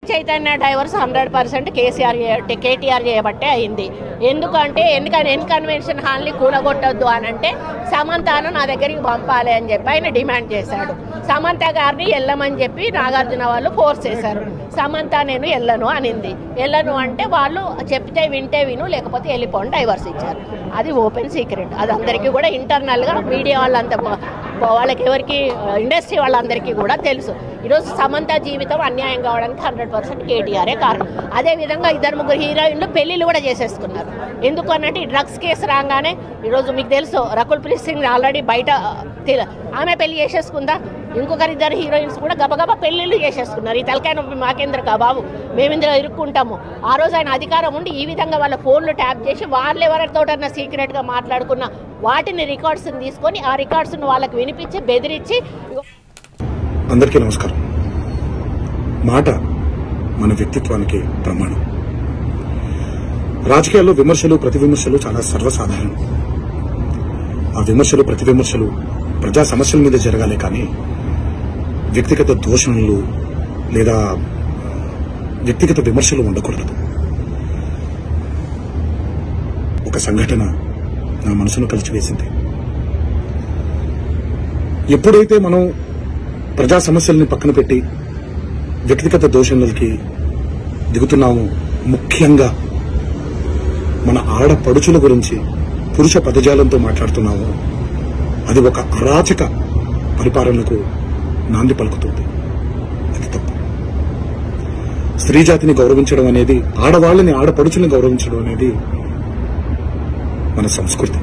చైతన్య డైవర్స్ hundred percent KCR చే- KTR చేయబట్టే అయింది ఎందుకంటే ఎందుకని ఎన్ కన్వెన్షన్ హాల్ని కూలగొట్టొద్దు అని అంటే సమంతను నా దగ్గరికి పంపాలి అని చెప్పి ఆయన డిమాండ్ చేశాడు సమంత గారిని వెళ్ళమని చెప్పి నాగార్జున వాళ్ళు ఫోర్స్ చేశారు సమంత నేను వెళ్ళను అనింది వెళ్ళను అంటే వాళ్ళు చెప్తే వింటే విను లేకపోతే వెళ్ళిపోండి డైవర్స్ ఇచ్చారు అది ఓపెన్ సీక్రెట్ అది అందరికీ కూడా ఇంటర్నల్గా మీడియా వాళ్ళంతా ప- వాళ్ళకి ఎవరికి ఇండస్ట్రీ వాళ్ళందరికీ కూడా తెలుసు ఈరోజు సమంత జీవితం అన్యాయం కావడానికి హండ్రెడ్ పర్సెంట్ కేటీఆరే కారణం అదే విధంగా ఇద్దరు ముగ్గురు హీరోయిన్లు పెళ్లిళ్ళు కూడా చేసేసుకున్నారు ఎందుకు అన్నట్టు ఈ డ్రగ్స్ కేసు రాగానే ఈరోజు మీకు తెలుసు రకుల్ ప్రీత్ సింగ్ ఆల్రెడీ బయట తెల- ఆమె పెళ్లి చేసేసుకుందా ఇంకొకరు ఇద్దరు హీరోయిన్స్ కూడా గబగబా పెళ్లిళ్ళు చేసేసుకున్నారు ఈ తలకాయ నొప్పి మాకేంద్ర బాబు మేము ఇందులో ఇరుక్కుంటాము ఆ రోజు ఆయన అధికారం ఉండి ఈ విధంగా వాళ్ళ ఫోన్లు ట్యాప్ చేసి వాళ్ళు ఎవరితోటన్నా సీక్రెట్గా మాట్లాడుకున్న వాటిని రికార్డ్స్ని తీసుకొని ఆ రికార్డ్స్ను వాళ్ళకి వినిపించి బెదిరించి ఇగో అందరికీ నమస్కారం మాట మన వ్యక్తిత్వానికి ప్రమాణం రాజకీయాల్లో విమర్శలు ప్రతి విమర్శలు చాలా సర్వసాధారణం ఆ విమర్శలు ప్రతి విమర్శలు ప్రజా సమస్యల మీద జరగాలి కానీ వ్యక్తిగత దోషణలు లేదా వ్యక్తిగత విమర్శలు ఉండకూడదు ఒక సంఘటన నా మనసును కలిచివేసింది ఎప్పుడైతే మనం ప్రజా సమస్యల్ని పక్కన పెట్టి వ్యక్తిగత దోషణలకి దిగుతున్నాము ముఖ్యంగా మన ఆడపడుచుల గురించి పురుష పదజాలంతో మాట్లాడుతున్నాము అది ఒక అరాచక పరిపాలనకు నాంది పలుకుతుంది అది తప్పు స్త్రీ జాతిని గౌరవించడం అనేది ఆడవాళ్ళని ఆడపడుచుని గౌరవించడం అనేది మన సంస్కృతి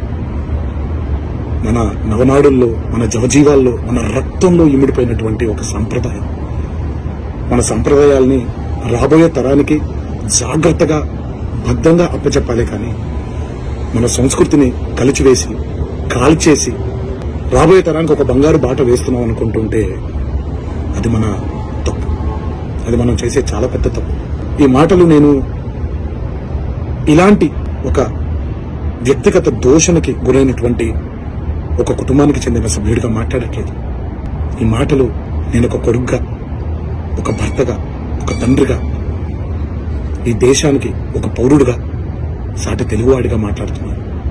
మన నవనాడుల్లో మన జవజీవాల్లో మన రక్తంలో ఇమిడిపోయినటువంటి ఒక సంప్రదాయం మన సంప్రదాయాల్ని రాబోయే తరానికి జాగ్రత్తగా భద్రంగా అప్పచెప్పాలి కానీ మన సంస్కృతిని కలిచివేసి కాల్చేసి రాబోయే తరానికి ఒక బంగారు బాట వేస్తున్నాం అనుకుంటుంటే అది మన తప్పు అది మనం చేసే చాలా పెద్ద తప్పు ఈ మాటలు నేను ఇలాంటి ఒక వ్యక్తిగత దోషణకి గురైనటువంటి ఒక కుటుంబానికి చెందిన సభ్యుడిగా మాట్లాడట్లేదు ఈ మాటలు నేను ఒక కొడుగ్గా ఒక భర్తగా ఒక తండ్రిగా ఈ దేశానికి ఒక పౌరుడిగా సాటి తెలుగువాడిగా మాట్లాడుతున్నాను